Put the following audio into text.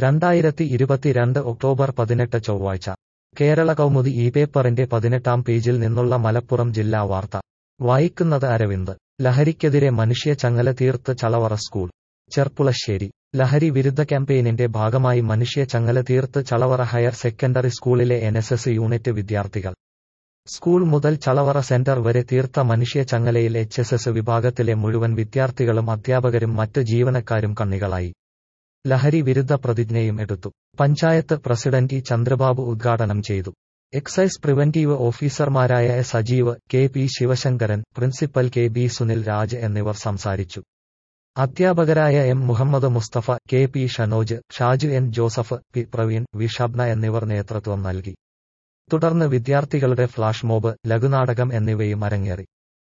രണ്ടായിരത്തി ഇരുപത്തിരണ്ട് ഒക്ടോബർ പതിനെട്ട് ചൊവ്വാഴ്ച കേരള കൗമുദി ഈ പേപ്പറിന്റെ പതിനെട്ടാം പേജിൽ നിന്നുള്ള മലപ്പുറം ജില്ലാ വാർത്ത വായിക്കുന്നത് അരവിന്ദ് ലഹരിക്കെതിരെ മനുഷ്യ ചങ്ങല തീർത്ത് ചളവറ സ്കൂൾ ചെർപ്പുളശ്ശേരി ലഹരി വിരുദ്ധ ക്യാമ്പയിനിന്റെ ഭാഗമായി മനുഷ്യ ചങ്ങല തീർത്ത് ചളവറ ഹയർ സെക്കൻഡറി സ്കൂളിലെ എൻഎസ്എസ് യൂണിറ്റ് വിദ്യാർത്ഥികൾ സ്കൂൾ മുതൽ ചളവറ സെന്റർ വരെ തീർത്ത മനുഷ്യ ചങ്ങലയിൽ എച്ച് എസ് എസ് വിഭാഗത്തിലെ മുഴുവൻ വിദ്യാർത്ഥികളും അധ്യാപകരും മറ്റ് ജീവനക്കാരും കണ്ണികളായി ലഹരി വിരുദ്ധ പ്രതിജ്ഞയും എടുത്തു പഞ്ചായത്ത് പ്രസിഡന്റ് ഇ ചന്ദ്രബാബു ഉദ്ഘാടനം ചെയ്തു എക്സൈസ് പ്രിവന്റീവ് ഓഫീസർമാരായ S Ajeev K P Sivasankaran principal K B Sunil Raj എന്നിവർ സംസാരിച്ചു അധ്യാപകരായ M Muhammad Mustafa K P Shanoj Shaju N Joseph P Praveen V Shabna എന്നിവർ നേതൃത്വം നൽകി തുടർന്ന് വിദ്യാർത്ഥികളുടെ ഫ്ലാഷ് മോബ് ലഘുനാടകം എന്നിവയും അരങ്ങേറി